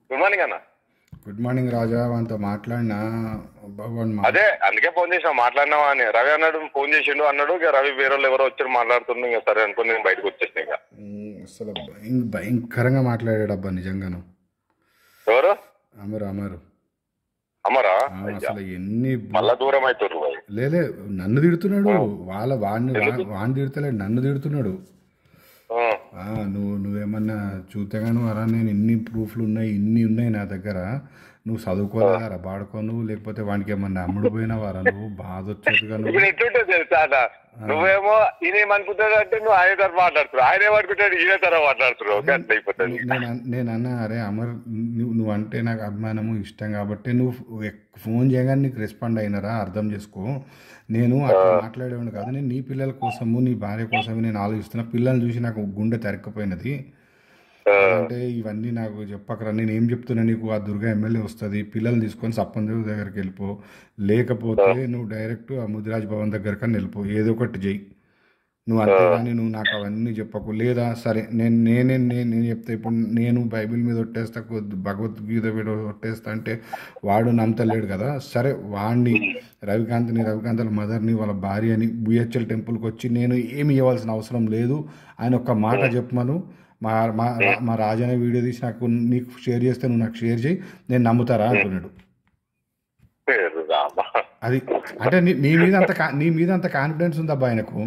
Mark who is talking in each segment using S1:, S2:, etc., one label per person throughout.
S1: Good morning అన్న
S2: good morning Raja వానితో మాట్లాడినా అబ్బా, వాడు మా-
S1: అదే అందుకే ఫోన్ చేసిన మాట్లాడినావా అని రవి అన్నాడు ఫోన్ చేసిండు అన్నాడు ఇక రవి వేరే వాళ్ళు ఎవరో వచ్చారు మాట్లాడుతుండే ఇంకా సరే అనుకుని నేను బయటకు వచ్చేసిన ఇక
S2: ఉమ్, అసలు భయం భయంకరంగా మాట్లాడాడు అబ్బా నిజంగాను
S1: ఎవరు
S2: అమరు అమరు
S1: అమ్మరా
S2: ఆ, అసలు ఎన్ని
S1: మళ్ళా దూరం అవుతారు అవి
S2: లేలే నన్ను తిడుతున్నాడు వాళ్ళ వాడిని వా- వాడిని తిడతలేడు నన్ను తిడుతున్నాడు
S1: ఆ,
S2: ఆ, నువ్వు నువ్వేమన్నా చూతేగాను అరా నేను ఇన్ని ప్రూఫ్లు ఉన్నాయి ఇన్ని ఉన్నాయి నా దగ్గర నువ్వు చదువుకోలేదారా బాడుకో నువ్వు లేకపోతే వానికి ఏమన్నా అమ్ముడు పోయినావారా నువ్వు బాధ వచ్చేదిగా నువ్వు
S1: ఇప్పుడు ఎట్లుంటుంది తెలుసా అన్న నువ్వేమో ఈయన ఏమనుకుంటాడు అంటే నువ్వు ఆయన తరఫు మాట్లాడుతున్నావు ఆయన ఏమనుకుంటాడు ఈయన తరఫు మాట్లాడుతున్నావు ఓకే అట్లా అయిపోతుంది
S2: నేను అన్- నేను అన్నా అరే అమర్ నువ్వు నువ్వు అంటే నాకు అభిమానము ఇష్టం కాబట్టి నువ్వు ఎక్- ఫోన్ చేయగానే నీకు రెస్పాండ్ అయినరా అర్థం చేసుకో నేను అట్లా మాట్లాడేవాడిని కాదు నేను నీ పిల్లల కోసము నీ భార్య కోసము నేను ఆలోచిస్తున్నా పిల్లల్ని చూసి నాకు గుండె తరక్కపోయినది అంటే ఇవన్నీ నాకు చెప్పకరా నేను ఏం చెప్తున్నా నీకు ఆ దుర్గా ఎమ్మెల్యే వస్తుంది పిల్లల్ని తీసుకొని సప్పందేవి దగ్గరికి వెళ్ళిపో లేకపోతే నువ్వు డైరెక్ట్ ఆ ముదిరాజ్ భవన్ దగ్గరకని వెళ్ళిపో ఏదో ఒకటి చెయ్యి నువ్వు అంతేగాని నువ్వు నాకు అవన్నీ చెప్పకు లేదా సరే నేను నేనే నేను నేను చెప్తే ఇప్పుడు నేను బైబిల్ మీద ఒట్టేస్తా కొద్ది భగవద్గీత మీద ఒట్టేస్తా అంటే వాడు నమ్మతలేడు కదా సరే వాడిని రవికాంత్ని రవికాంత్ మదర్ని వాళ్ళ భార్యని బిహెచ్ఎల్ టెంపుల్కి వచ్చి నేను ఏమి ఇవ్వాల్సిన అవసరం లేదు ఆయన ఒక్క మాట చెప్పమను మా మా మా రాజనే వీడియో తీసి నాకు నీకు షేర్ చేస్తే నువ్వు నాకు షేర్ చేయి నేను నమ్ముతారా అంటున్నాడు
S1: పేరు రామ
S2: అది అంటే నీ నీ మీద అంత కా- నీ మీద అంత కాన్ఫిడెన్స్ ఉందబ్బా ఆయనకు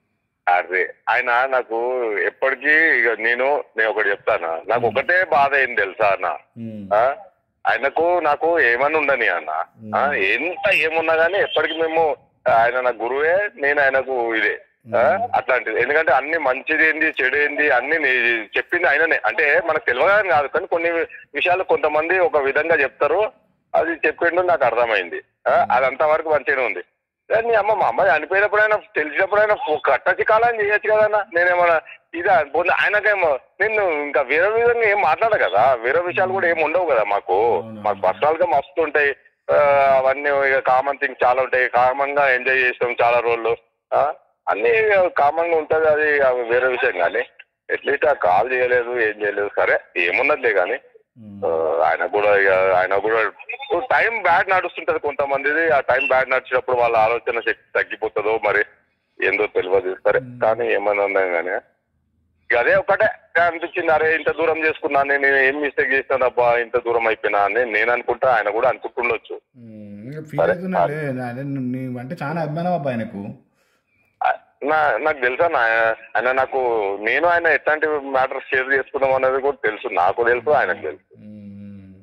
S1: అదే ఆయన నాకు ఎప్పటికీ ఇక నేను నేను ఒకటి చెప్తాను నాకు ఒకటే బాధ ఏం తెలుసా అన్న ఆ? ఆయనకు నాకు ఏమని ఉండని అన్న ఆ? ఎంత ఏమున్నా గానీ ఎప్పటికి మేము ఆయన నా గురువే నేను ఆయనకు ఇదే ఆ? అట్లాంటిది ఎందుకంటే అన్ని మంచిది ఏంది చెడు ఏంది అన్ని నే- చెప్పింది ఆయననే అంటే మనకు తెలియదని కాదు కానీ కొన్ని విషయాలు కొంతమంది ఒక విధంగా చెప్తారు అది చెప్పిండు నాకు అర్థమైంది ఆ? అది అంతవరకు మంచిగానే ఉంది కానీ నీ అమ్మ మా అమ్మాయి చనిపోయినప్పుడైనా తెలిసినప్పుడైనా కట్టచి కాలం చేయొచ్చు కదన్నా నేనేమన్నా ఇదా పోనీ ఆయనకేమో నేను ఇంకా వేరే విధంగా ఏం మాట్లాడ కదా వేరే విషయాలు కూడా ఏం ఉండవు కదా మాకు మాకు పర్సనల్ గా మస్తు ఉంటాయి ఆ, అవన్నీ ఇక కామన్ థింగ్ చాలా ఉంటాయి కామన్ గా ఎంజాయ్ చేస్తాం చాలా రోజులు ఆ, అన్ని కామన్ గా ఉంటది అది అవి వేరే విషయం కానీ అట్లీస్ట్ ఆ కాల్ చేయలేదు ఏం చేయలేదు సరే ఏమున్నదిలే కానీ ఆ, ఆయన కూడా ఇక ఆయన కూడా టైం బ్యాడ్ నడుస్తుంటది కొంతమందిది ఆ టైం బ్యాడ్ నడిచినప్పుడు వాళ్ళ ఆలోచన శక్తి తగ్గిపోతుందో మరి ఏందో తెలియదు సరే కానీ ఏమైనా ఉన్నాయి కానీ ఇక అదే ఒకటే అనిపించింది అరే ఇంత దూరం చేసుకున్నా నేను ఏం మిస్టేక్ చేస్తాను అబ్బా ఇంత దూరం అయిపోయినా అని నేను అనుకుంటా ఆయన కూడా అనుకుంటుండొచ్చు
S2: ఫీల్ అవుతున్నాడే అదే నీ అంటే చాలా అభిమానం అబ్బా ఆయనకు
S1: ఆ, నా నాకు తెలుసా నా ఆయన నాకు నేను ఆయన ఎట్లాంటి మ్యాటర్ షేర్ చేసుకున్నాం అనేది కూడా తెలుసు నాకు తెలుసు ఆయనకు తెలుసు
S2: మ్మ్.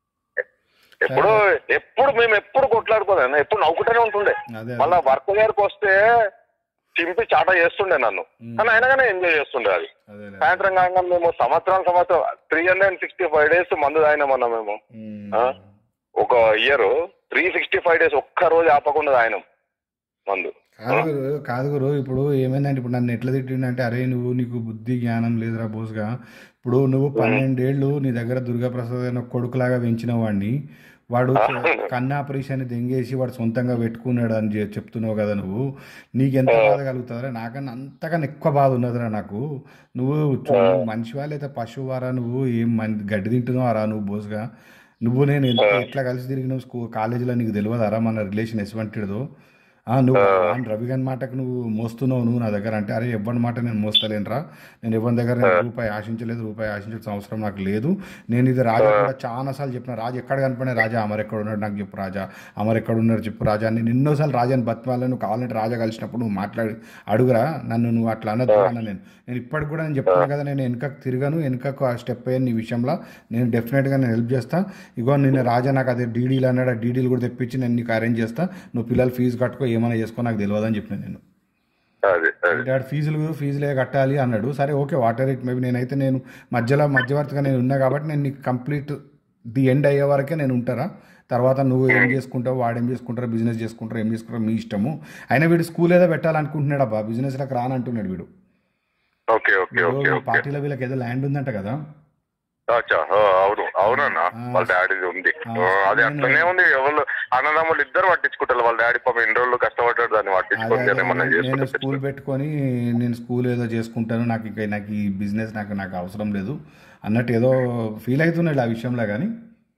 S1: ఎప్పుడు ఎప్పుడు మేము ఎప్పుడు కొట్లాడుకోలేను ఎప్పుడు నవ్వుకుంటూనే ఉంటుండే
S2: అదే
S1: మళ్ళా వర్క్ దగ్గరకు వస్తే చింపి చాట చేస్తుండే నన్ను కానీ అయినగానే ఎంజాయ్ చేస్తుండే అది
S2: అదే
S1: సాయంత్రం కాగా మేము సంవత్సరం సంవత్సరం three hundred and sixty five days మందు తాగినామన్నా మేము ఆ? ఒక year three sixty five days ఒక్క రోజు ఆపకుండా తాగినాం మందు
S2: కాదు గురు కాదు గురు ఇప్పుడు ఏమైందంటే ఇప్పుడు నన్ను ఎట్లా తిట్టిండంటే అరే నువ్వు నీకు బుద్ధి జ్ఞానం లేదురా బోస్గా ఇప్పుడు నువ్వు పన్నెండేళ్ళు నీ దగ్గర దుర్గాప్రసాద్ అనే కొడుకులాగా పెంచిన వాడిని వాడు కన్ను ఆపరేషన్ దెంగేసి వాడు సొంతంగా పెట్టుకున్నాడు అని చె- చెప్తున్నావు కదా నువ్వు నీకెంత బాధ కలుగుతుందిరా నాకన్నా అంతకన్నా ఎక్కువ బాధ ఉన్నదిరా నాకు నువ్వు చూ- నువ్వు మనిషివా లేదా పశువారా నువ్వు ఏం మన్ గడ్డి తింటున్నావారా నువ్వు బోస్గా నువ్వు నేను ఎంత ఎట్లా కలిసి తిరిగినావు స్కూల్ కాలేజీలో నీకు తెలియదారా మన రిలేషన్ ఎటువంటిదో ఆ, నువ్వు ఆయన రవి గారి మాటకు నువ్వు మోస్తున్నావు నువ్వు నా దగ్గర అంటే అరే ఎవరి మాట నేను మోస్తలేనురా నేను ఎవరి దగ్గర నేను రూపాయి ఆశించలేదు రూపాయి ఆశించాల్సిన అవసరం నాకు లేదు నేను ఇది రాజా కూడా చాలా సార్లు చెప్పిన రాజు ఎక్కడ కనపడినా రాజా అమర్ ఎక్కడ ఉన్నాడు నాకు చెప్పు రాజా అమర్ ఎక్కడ ఉన్నాడు చెప్పు రాజా అని నేను ఎన్నోసార్లు రాజాని బతిమాలని నువ్వు కావాలంటే రాజా కలిసినప్పుడు నువ్వు మాట్లాడి అడుగురా నన్ను నువ్వు అట్లా అనద్దు అన్న నేను నేను ఇప్పటికి కూడా నేను చెప్తాను కదా నేను వెనకకు తిరగను వెనకకు ఆ స్టెప్ అయ్యాను నీ విషయంలో నేను డెఫినెట్గా నేను హెల్ప్ చేస్తా ఇగో నేను రాజా నాకు అదే డీడీలు అన్నాడు ఆ డీడీలు కూడా తెప్పించి నేను నీకు అరేంజ్ చేస్తా నువ్వు పిల్లలు ఫీజు కట్టుకో ఏమైనా చేసుకో నాకు తెలియదు అని చెప్పిన నేను
S1: అది అది
S2: డాడ్ ఫీజులు ఫీజులే కట్టాలి అన్నాడు సరే ఓకే వాటర్ ఇట్ మేబీ నేనైతే నేను మధ్యలో మధ్యవర్తిగా నేను ఉన్నా కాబట్టి నేను నీకు కంప్లీట్ ది ఎండ్ అయ్యే వరకే నేను ఉంటారా తర్వాత నువ్వు ఏం చేసుకుంటావు వాడు ఏం చేసుకుంటారు బిజినెస్ చేసుకుంటారు ఏం చేసుకుంటారు మీ ఇష్టము అయినా వీడు స్కూల్ ఏదో పెట్టాలనుకుంటున్నాడు అబ్బా బిజినెస్లకు రానంటున్నాడు వీడు
S1: ఓకే ఓకే ఓకే
S2: వీడు
S1: ఓకే
S2: పార్టీలో వీళ్ళకి ఏదో ల్యాండ్ ఉందంట కదా
S1: అచ్చా ఓ, అవును అవునన్నా వాళ్ళ డాడీ ఉంది ఓ, అది అట్లనే ఉంది ఎవరు అన్నదమ్ములు ఇద్దరు పట్టించుకుంటారు వాళ్ళ డాడీ పాపం ఎన్ని రోజులు కష్టపడ్డాడు దాన్ని
S2: అదే
S1: పట్టించుకొని
S2: అదే
S1: ఏమన్నా
S2: నేను
S1: చేసుకుంటే
S2: స్కూల్ పెట్టుకొని నేను స్కూల్ ఏదో చేసుకుంటాను నాకు ఇంకా నాకు ఈ బిజినెస్ నాకు నాకు అవసరం లేదు అన్నట్టు ఏదో ఫీల్ అవుతున్నాడు ఆ విషయంలో కానీ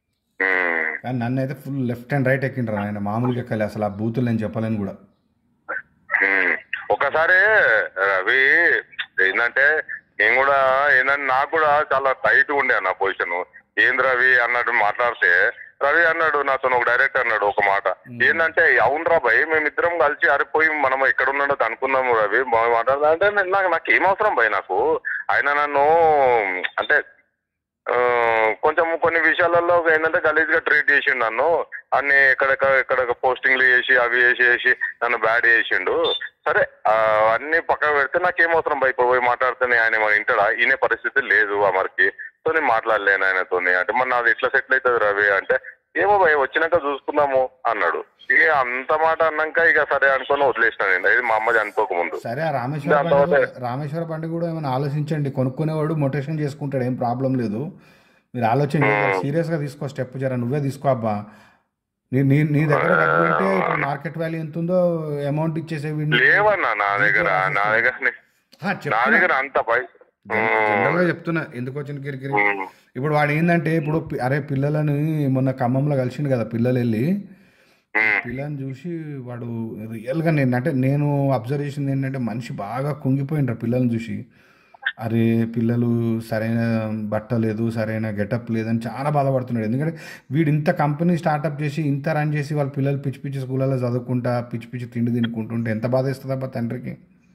S1: ఉమ్.
S2: కానీ నన్ను అయితే ఫుల్ లెఫ్ట్ అండ్ రైట్ ఎక్కిండ్రు ఆయన మామూలుగా ఎక్కాలి అసలు ఆ బూతులు నేను చెప్పలేను కూడా
S1: ఉమ్. ఒకసారి రవి ఏంటంటే నేను కూడా ఏంటంటే నాకు కూడా చాలా టైట్ ఉండే అన్న పొజిషన్ ఏంది రవి అన్నాడు మాట్లాడితే రవి అన్నాడు నాతో ఒక డైరెక్ట్ అన్నాడు ఒక మాట ఏంటంటే అవునరా భయ్ మేమిద్దరం కలిసి అరిపోయి మనం ఎక్కడ ఉన్నాడో అనుకున్నాము రవి బాగా మాట్లాడదా అంటే నేను- నాకు నాకు ఏం అవసరం భయ్ నాకు ఆయన నన్ను అంటే ఆ, కొంచెం కొన్ని విషయాలలో ఏంటంటే గలీజ్ గా ట్రీట్ చేసిండు నన్ను అన్ని ఎక్కడెక్కడ ఎక్కడ పోస్టింగ్లు చేసి అవి చేసి చేసి నన్ను బ్యాడ్ చేసిండు సరే ఆ, అన్ని పక్కన పెడితే నాకేం అవసరం బయట పోయి మాట్లాడితేనే ఆయన మన ఇంటడా ఈయన పరిస్థితి లేదు అమర్కి సో నేను మాట్లాడలేను ఆయనతోని అంటే మరి నాది ఎట్లా సెటిల్ అవుతుంది రవి అంటే ఏమో భయ వచ్చినాక చూసుకుందాము అన్నాడు ఇక అంత మాట అన్నాక ఇక సరే అనుకొని వదిలేసిన నేను ఇది మా అమ్మ చనిపోక ముందు
S2: సరే ఆ రామేశ్వర
S1: దాని
S2: బండి
S1: తర్వాత-
S2: కూడా- రామేశ్వర బండి కూడా ఏమైనా ఆలోచించండి కొనుక్కునేవాడు మొటేషన్ చేసుకుంటాడు ఏం ప్రాబ్లం లేదు మీరు ఆలోచన సీరియస్గా తీసుకో స్టెప్ జర నువ్వే తీసుకో అబ్బా నీ నీ నీ దగ్గర డబ్బులు ఉంటే ఇప్పుడు మార్కెట్ వాల్యూ ఎంత ఉందో అమౌంట్ ఇచ్చేసే వీడిని
S1: లేవన్నా నా దగ్గర నా దగ్గర
S2: ఆ,
S1: నా
S2: చెప్తున్నా
S1: దగ్గర అంత పై
S2: జనరల్గా చెప్తున్నా ఎందుకు వచ్చిన కిరికిరి
S1: ఉమ్.
S2: ఇప్పుడు వాడు ఏంటంటే ఇప్పుడు పి- అరే పిల్లలని మొన్న ఖమ్మంలో కలిసిండు కదా పిల్లలు వెళ్ళి
S1: ఉమ్.
S2: పిల్లని చూసి వాడు రియల్గా నేను అంటే నేను అబ్జర్వ్ చేసింది ఏంటంటే మనిషి బాగా కుంగిపోయిండ్రు పిల్లల్ని చూసి అరే పిల్లలు సరైన బట్ట లేదు సరైన గెటప్ లేదని చాలా బాధపడుతున్నాడు ఎందుకంటే వీడు ఇంత కంపెనీ స్టార్ట్అప్ చేసి ఇంత రన్ చేసి వాళ్ళ పిల్లలు పిచ్చి పిచ్చి స్కూళ్ళలో చదువుకుంటా పిచ్చి పిచ్చి తిండి తినుకుంటుంటే ఎంత బాధ ఇస్తుందబ్బా తండ్రికి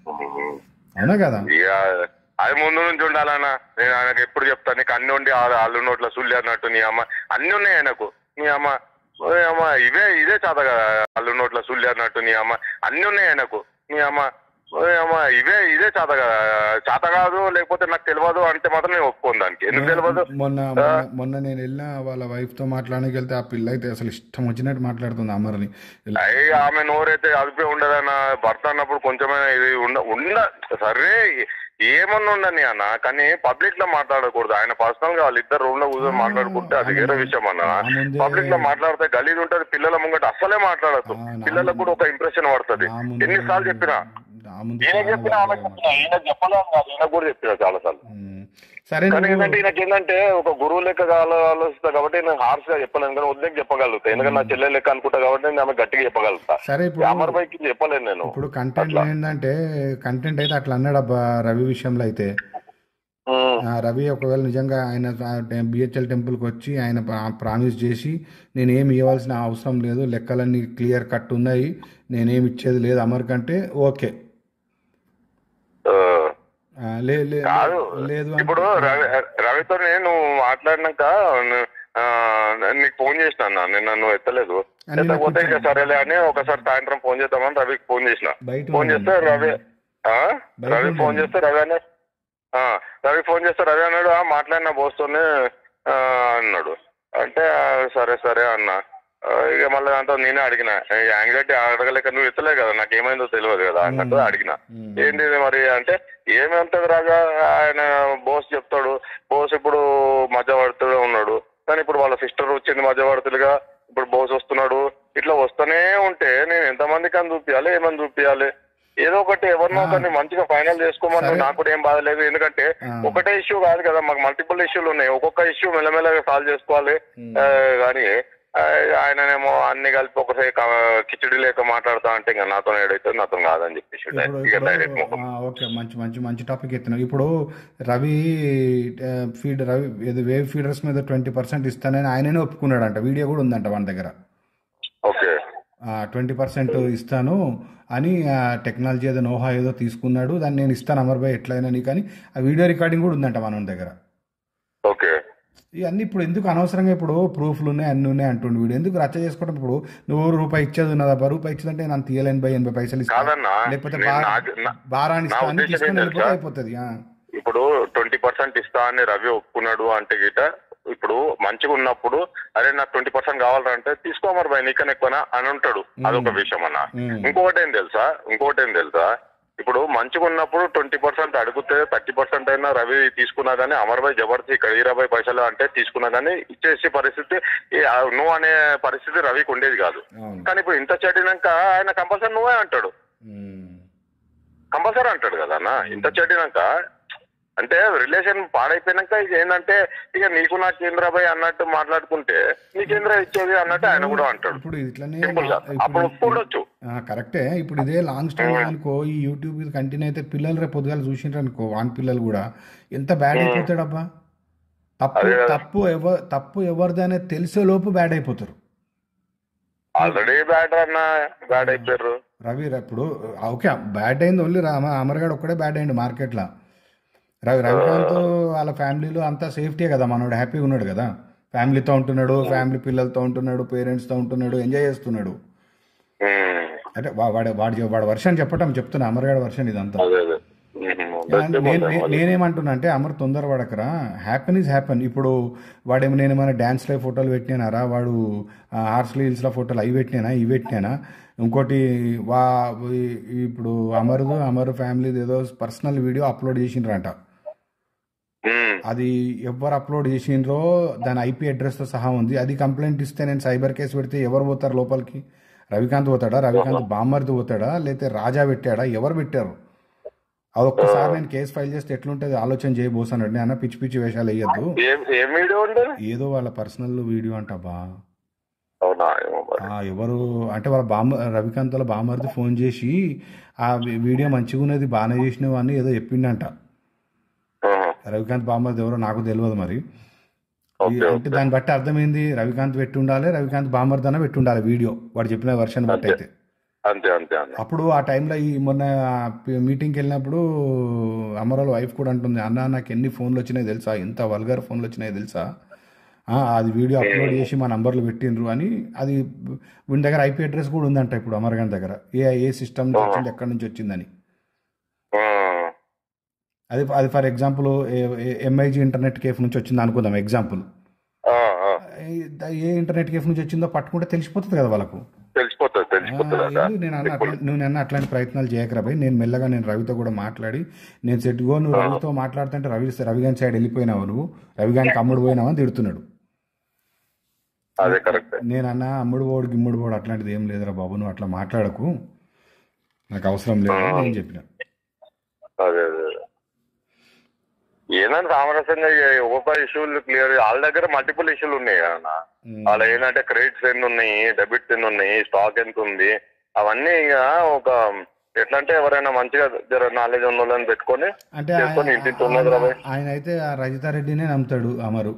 S2: అవునా కదా
S1: ఇక అది ముందు నుంచి ఉండాలన్నా నేను ఆయనకు ఎప్పుడు చెప్తాను నీకు అన్ని ఉండి ఆ- అల్లు నోట్ల సుల్లి అన్నట్టు నీ అమ్మ అన్ని ఉన్నాయి ఆయనకు నీ అమ్మ ఓ అమ్మ ఇవే ఇదే చేత కదా అల్లు నోట్ల సుల్లి అన్నట్టు నీ అమ్మ అన్ని ఉన్నాయి ఆయనకు నీ అమ్మ ఓ అమ్మ ఇవే ఇదే చేత కదా చేత కాదు లేకపోతే నాకు తెలియదు అంటే మాత్రం నేను ఒప్పుకోను దానికి ఎందుకు తెలియదు
S2: మొన్న మొన్న- మొన్న నేను వెళ్ళిన వాళ్ళ వైఫ్ తో మాట్లాడడానికి వెళ్తే ఆ పిల్ల అయితే అసలు ఇష్టం వచ్చినట్టు మాట్లాడుతుంది అమర్ని ఇలా,
S1: అయ్యి ఆమె నోరైతే అదిపే ఉండదన్న భర్త అన్నప్పుడు కొంచెమైనా ఇది ఉండ ఉండ సరే ఏమన్నా ఉండని అన్న కానీ పబ్లిక్ లో మాట్లాడకూడదు ఆయన పర్సనల్ గా వాళ్ళిద్దరు రూమ్ లో కూర్చొని మాట్లాడుకుంటే అది వేరే విషయం అన్న
S2: ఆ ముందే-
S1: పబ్లిక్ లో మాట్లాడితే గలీజ్ ఉంటది పిల్లల ముంగట అస్సలే మాట్లాడద్దు
S2: ఆ, నా
S1: పిల్లలకు కూడా ఒక ఇంప్రెషన్ పడుతుంది
S2: నా ముందు
S1: ఎన్నిసార్లు చెప్పినా
S2: నా ముందు
S1: ఈయన చెప్పినా ఆమె చెప్పినా ఈయన చెప్పలేదు కాదు ఈయన కూడా చెప్పినా చాలా సార్లు
S2: ఉమ్. సరే
S1: కానీ
S2: నువ్వు
S1: ఏంటంటే ఈయనకి ఏంటంటే ఒక గురువు లెక్క ఆలో- ఆలోచిస్తా కాబట్టి నేను హార్ష్ గా చెప్పలేను కానీ వదిలేక చెప్పగలుగుతా ఎందుకంటే నా చెల్లె లెక్క అనుకుంటా కాబట్టి నేను ఆమె గట్టిగా చెప్పగలుగుతా
S2: సరే ఇప్పుడు
S1: అమర్ పైకి చెప్పలేను నేను
S2: ఇప్పుడు కంటెంట్ ఏంటంటే కంటెంట్ అయితే అట్లా అన్నాడు అబ్బా రవి విషయంలో అయితే
S1: ఉమ్.
S2: ఆ రవి ఒకవేళ నిజంగా ఆయన బిహెచ్ఎల్ టెంపుల్కి వచ్చి ఆయన ప్రామిస్ చేసి నేనేమి ఇవ్వాల్సిన అవసరం లేదు లెక్కలన్నీ క్లియర్ కట్ ఉన్నాయి నేనేమి ఇచ్చేది లేదు అమర్ కంటే ఓకే
S1: ఆ,
S2: ఆ, లే లే-
S1: కాదు
S2: లేదు అంటే-
S1: ఇప్పుడు రవి రవితో నేను మాట్లాడినాక ఆ, నీకు ఫోన్ చేసిన అన్న నేను నన్ను ఎత్తలేదు
S2: అని నాకు
S1: ఎత్తకపోతే ఇంకా సరేలే అని ఒకసారి సాయంత్రం ఫోన్ చేద్దామని రవికి ఫోన్ చేసిన
S2: బయట
S1: ఫోన్
S2: ఉన్నాను.
S1: చేస్తే రవి ఆ?
S2: బయట
S1: రవి ఫోన్
S2: ఉన్నాను.
S1: చేస్తే రవి అనే ఆ, రవి ఫోన్ చేస్తే రవి అన్నాడు "ఆ, మాట్లాడిన బోస్తోనే ఆ, అన్నాడు అంటే "ఆ, సరే సరే అన్న ఆ, ఇక మళ్ళీ దాంతో నేనే అడిగిన యాంగ్జైటీ అడగలేక నువ్వు ఎత్తలే కదా నాకు ఏమైందో తెలియదు కదా అన్నట్టు అడిగిన
S2: ఉమ్.
S1: ఏంటి ఇది మరి అంటే ఏమంటది రాగా ఆయన బోస్ చెప్తాడు బోస్ ఇప్పుడు మధ్యవర్తుడే ఉన్నాడు కానీ ఇప్పుడు వాళ్ళ సిస్టర్ వచ్చింది మధ్యవర్తులుగా ఇప్పుడు బోస్ వస్తున్నాడు ఇట్లా వస్తూనే ఉంటే నేను ఎంతమందికి అని చూపించాలి ఏమని చూపించాలి ఏదో ఒకటి ఎవరినో ఒకరిని మంచిగా ఫైనల్ చేసుకోమని
S2: సరే.
S1: నాకు కూడా ఏం బాధ లేదు ఎందుకంటే
S2: ఆ.
S1: ఒకటే ఇష్యూ కాదు కదా మాకు మల్టిపుల్ ఇష్యూలు ఉన్నాయి ఒక్కొక్క ఇష్యూ మెల్లమెల్లగా సాల్వ్ చేసుకోవాలి
S2: ఉమ్.
S1: ఆ, కానీ ఆ, ఆయననేమో అన్ని కలిపి ఒకసారి క- కిచిడి లేక మాట్లాడతా అంటే ఇంకా నాతో ఏడైతే నాతో కాదని చెప్పేసి
S2: ఇప్పుడు
S1: ఇక
S2: ఇప్పుడు
S1: డైరెక్ట్ ముఖం
S2: ఆ, ఓకే మంచి మంచి మంచి టాపిక్ ఎత్తున్నావు ఇప్పుడు రవి ఆ, ఫీడ్ రవి ఏదో వేవ్ ఫీడర్స్ మీద ట్వంటీ పర్సెంట్ ఇస్తానని ఆయననే ఒప్పుకున్నాడంట వీడియో కూడా ఉందంట మన దగ్గర
S1: ఓకే
S2: ట్వంటీ పర్సెంట్ ఇస్తాను అని ఆ టెక్నాలజీ ఏదో నోహా ఏదో తీసుకున్నాడు దాన్ని నేను ఇస్తాను అమర్ భాయ్ ఎట్లయినా నీకు అని ఆ వీడియో రికార్డింగ్ కూడా ఉందంట మన దగ్గర
S1: ఓకే
S2: ఇవన్నీ ఇప్పుడు ఎందుకు అనవసరంగా ఇప్పుడు ప్రూఫ్లు ఉన్నాయి అన్ని ఉన్నాయి అంటుండు వీడు ఎందుకు రచ్చ చేసుకోవడం ఇప్పుడు నువ్వు రూపాయి ఇచ్చేది ఉన్నదా రూపాయి ఇచ్చేదంటే నేను తీయలేను బై ఎనభై పైసలు ఇస్తాను
S1: కాదన్నా
S2: లేకపోతే
S1: నేను
S2: బా-
S1: నాకు- నా-
S2: బారాన్ని
S1: నా
S2: ఇస్తా అని
S1: ఉద్దేశం
S2: తీసుకుని
S1: ఏంటి
S2: వెళ్ళిపోతే
S1: తెలుసా?
S2: అయిపోతుంది ఆ.
S1: ఇప్పుడు ట్వంటీ పర్సెంట్ ఇస్తా అని రవి ఒప్పుకున్నాడు అంటే గిట ఇప్పుడు మంచిగా ఉన్నప్పుడు అరే నాకు ట్వంటీ పర్సెంట్ కావాలంటే తీసుకో మరి భయ్ నీకన్నా ఎక్కువనా అని ఉంటాడు అదొక విషయం అన్న
S2: ఉమ్.
S1: ఇంకొకటి ఏం తెలుసా ఇంకొకటి ఏం తెలుసా ఇప్పుడు మంచిగా ఉన్నప్పుడు ట్వంటీ పర్సెంట్ అడిగితే థర్టీ పర్సెంట్ అయినా రవి తీసుకున్నా కానీ అమర్ భాయ్ జబర్దస్త్ ఇక్కడ ఇరవై పైసలు అంటే తీసుకున్నా కానీ ఇచ్చేసే పరిస్థితి ఈ ఆ నువ్వు అనే పరిస్థితి రవికి ఉండేది కాదు
S2: అవును
S1: కానీ ఇప్పుడు ఇంత చెడినాక ఆయన కంపల్సరీ నువ్వే అంటాడు
S2: ఉమ్.
S1: కంపల్సరీ అంటాడు కదా అన్న ఇంత చెడినాక అంటే రిలేషన్ పాడైపోయినాక ఇక ఏంటంటే ఇక నీకు నా కేంద్రబాయ్ అన్నట్టు మాట్లాడుకుంటే నీ కేంద్ర ఇచ్చేది అన్నట్టు ఆయన కూడా అంటాడు
S2: ఇప్పుడు ఇట్లనే
S1: సింపుల్ గా
S2: ఇప్పుడు
S1: అప్పుడు ఒప్పుకోవచ్చు
S2: ఆ, కరెక్టే ఇప్పుడు ఇదే లాంగ్ స్టోరీ అనుకో ఈ యూట్యూబ్ ఇది కంటిన్యూ అయితే పిల్లలు రేపు పొద్దుగాల చూసిండ్రు అనుకో వాని పిల్లలు కూడా ఎంత బ్యాడ్ అయిపోతాడబ్బా తప్పు తప్పు ఎవరు తప్పు ఎవరిది అనేది తెలిసే లోపు బ్యాడ్ అయిపోతారు
S1: ఆల్రెడీ బ్యాడ్ అన్న బ్యాడ్ అయిపోయారు
S2: రవి ర- ఇప్పుడు ఆ, ఓకే బ్యాడ్ అయింది ఓన్లీ రామ అమర్గాడు ఒక్కడే బ్యాడ్ అయింది మార్కెట్లో రవి రవికాంత్ వాళ్ళ ఫ్యామిలీలో అంతా సేఫ్టీ కదా మనోడు హ్యాపీగా ఉన్నాడు కదా ఫ్యామిలీతో ఉంటున్నాడు ఫ్యామిలీ పిల్లలతో ఉంటున్నాడు పేరెంట్స్తో ఉంటున్నాడు ఎంజాయ్ చేస్తున్నాడు
S1: ఉమ్,
S2: అంటే వా- వాడి వాడి వాడి వర్షన్ చెప్పటం చెప్తున్నా అమర్గాడు వర్షన్ ఇదంతా
S1: అదే అదే ఉమ్,
S2: నేను- నేను- నేను- నేనేమంటున్నా అంటే అమర్ తొందర పడకరా హ్యాపీన్ ఈజ్ హ్యాపన్ ఇప్పుడు వాడేమో నేను ఏమైనా డ్యాన్స్లో ఫోటోలు పెట్టినారా వాడు హార్స్ రీల్స్లో ఫోటోలు అవి పెట్టినానా ఇవి పెట్టినానా ఇంకోటి వా ఈ- ఇప్పుడు అమర్దు అమర్ ఫ్యామిలీది ఏదో పర్సనల్ వీడియో అప్లోడ్ చేసిండ్రంట
S1: ఉమ్,
S2: అది ఎవరు అప్లోడ్ చేసిండ్రో దాని ఐపీ అడ్రస్తో సహా ఉంది అది కంప్లైంట్ ఇస్తే నేను సైబర్ కేసు పెడితే ఎవరు పోతారు లోపలికి రవికాంత్ పోతాడా రవికాంత్ బామ్మర్ది పోతాడా లేకపోతే రాజా పెట్టాడా ఎవరు పెట్టారు అది ఒక్కసారి నేను కేసు ఫైల్ చేస్తే ఎట్లుంటుంది ఆలోచన చేయబోసానండి అన్న పిచ్చి పిచ్చి వేషాలు వేయద్దు
S1: ఏం ఏం వీడియో ఉండదు
S2: ఏదో వాళ్ళ పర్సనల్ వీడియో అంటబ్బా
S1: అవునా ఏమో మరి
S2: ఆ, ఎవరు అంటే వాళ్ళ బామ్మ రవికాంత్ వాళ్ళ బామ్మర్ది ఫోన్ చేసి ఆ వి- వీడియో మంచిగా ఉన్నది బాగానే చేసినావు అని ఏదో చెప్పిండంట
S1: ఆహా.
S2: రవికాంత్ బామ్మర్ది ఎవరో నాకు తెలియదు మరి ఈ-
S1: ఓకే
S2: అంటే దాన్ని బట్టి అర్థమైంది రవికాంత్ పెట్టి ఉండాలి రవికాంత్ బామ్మర్ది అన్న పెట్టి ఉండాలి వీడియో వాడు చెప్పిన వర్షన్ బట్టి అయితే
S1: అంతే అంతే అన్న
S2: అప్పుడు ఆ టైంలో ఈ మొన్న మీటింగ్కి వెళ్ళినప్పుడు అమరాల వైఫ్ కూడా అంటుంది అన్న నాకు ఎన్ని ఫోన్లు వచ్చినాయి తెలుసా ఎంత వల్గర్ ఫోన్లు వచ్చినాయి తెలుసా ఆ, అది వీడియో అప్లోడ్ చేసి మా నంబర్లు పెట్టిండ్రు అని అది వీడి దగ్గర ఐపీ అడ్రస్ కూడా ఉందంట ఇప్పుడు అమర్ గారి దగ్గర ఏ ఏ సిస్టమ్ నుంచి వచ్చింది ఎక్కడి నుంచి వచ్చిందని
S1: ఆ,
S2: అది అది for example MIG internet cafe నుంచి వచ్చింది అనుకుందాం ఎగ్జాంపుల్
S1: ఆ, ఆ.
S2: ఏ ఇంటర్నెట్ కేఫ్ నుంచి వచ్చిందో పట్టుకుంటే తెలిసిపోతుంది కదా వాళ్ళకు
S1: తెలిసిపోతుంది
S2: ఆ,
S1: తెలిసిపోతుంది అక్క
S2: ఎందుకు నేను అన్న అట్లా నువ్వు నన్ను అట్లాంటి ప్రయత్నాలు చేయకరా భయ్ నేను మెల్లగా నేను రవితో కూడా మాట్లాడి నేను సెట్గో నువ్వు రవితో మాట్లాడుతుంటే రవి రవిగాని సైడ్ వెళ్ళిపోయినావు నువ్వు రవిగానికి అమ్ముడు పోయినావు అని తిడుతున్నాడు
S1: అదే కరెక్ట్
S2: నేను అన్న అమ్ముడు పోడు గిమ్ముడు పోడు అట్లాంటిది ఏం లేదురా బాబు నువ్వు అట్లా మాట్లాడకు నాకు అవసరం లేదు అని నేను చెప్పిన
S1: అదే అదే అదే. ఏంటంటే సామరస్యంగా ఇక ఒక్కొక్క ఇష్యూలు క్లియర్ వాళ్ళ దగ్గర మల్టిపుల్ ఇష్యూలు ఉన్నాయి కదా
S2: ఉమ్.
S1: వాళ్ళ ఏంటంటే క్రెడిట్స్ ఎన్ని ఉన్నాయి డెబిట్స్ ఎన్ని ఉన్నాయి స్టాక్ ఎంత ఉంది అవన్నీ ఇక ఒక ఎట్లా అంటే ఎవరైనా మంచిగా జర నాలెడ్జ్ ఉన్న వాళ్ళని పెట్టుకొని
S2: అంటే
S1: చేసుకొని
S2: ఆయన-
S1: ఇంటింటి ఉన్నది రా భయ్.
S2: ఆయన అయితే ఆ రజితారెడ్డినే నమ్ముతాడు అమరు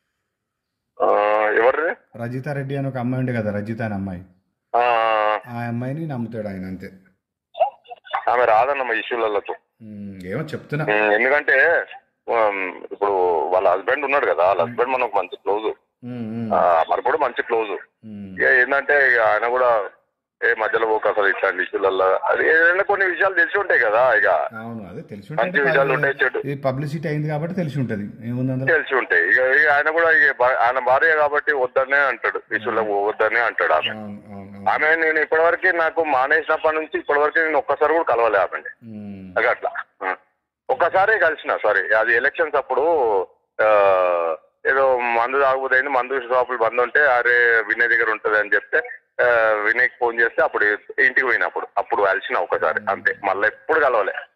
S1: ఆ, ఎవరిది
S2: రజితారెడ్డి అని ఒక అమ్మాయి ఉండే కదా రజిత అని అమ్మాయి
S1: ఆ,
S2: ఆ అమ్మాయిని నమ్ముతాడు ఆయన అంతే
S1: ఆమె రాదన్నమ్మ ఇష్యూలతో
S2: ఉమ్, ఏమో చెప్తున్నా
S1: ఉమ్, ఎందుకంటే ఉమ్, ఇప్పుడు వాళ్ళ హస్బెండ్ ఉన్నాడు కదా వాళ్ళ హస్బెండ్ మనకు మంచి క్లోజ్
S2: ఉమ్, ఉమ్,
S1: మరి కూడా మంచి క్లోజ్
S2: ఉమ్.
S1: ఇక ఏంటంటే ఇక ఆయన కూడా ఏ మధ్యలో పోక అసలు ఇట్లాంటి ఇష్యూలలో అది ఏదైనా కొన్ని విషయాలు తెలిసి ఉంటాయి కదా ఇక
S2: అవును అదే తెలిసి
S1: మంచి విషయాలు ఉంటాయి చెడు
S2: ఇది పబ్లిసిటీ అయింది కాబట్టి తెలిసి ఉంటది ఏముంది అందులో
S1: తెలిసి ఉంటాయి ఇక ఇక ఆయన కూడా ఇక భా- ఆయన భార్య కాబట్టి వద్దనే అంటాడు ఇష్యూలకు వద్దనే అంటాడు ఆమె
S2: అవును అవును అవును.
S1: ఆమె నేను ఇప్పటివరకు నాకు మానేసినప్పటి నుంచి ఇప్పటివరకు నేను ఒక్కసారి కూడా కలవలే ఆమె
S2: ఉమ్,
S1: అది అట్లా ఆ. ఒక్కసారి కలిసిన సారీ అది ఎలక్షన్స్ అప్పుడు ఆ, ఏదో మందు తాగుబోతుంది మందు షాపులు బంద్ ఉంటే అరే వినయ్ దగ్గర ఉంటది అని చెప్తే ఆ, వినయ్కి ఫోన్ చేస్తే అప్పుడు ఇంటికి పోయినప్పుడు అప్పుడు కలిసిన ఒకసారి అంతే మళ్ళీ ఎప్పుడు కలవలే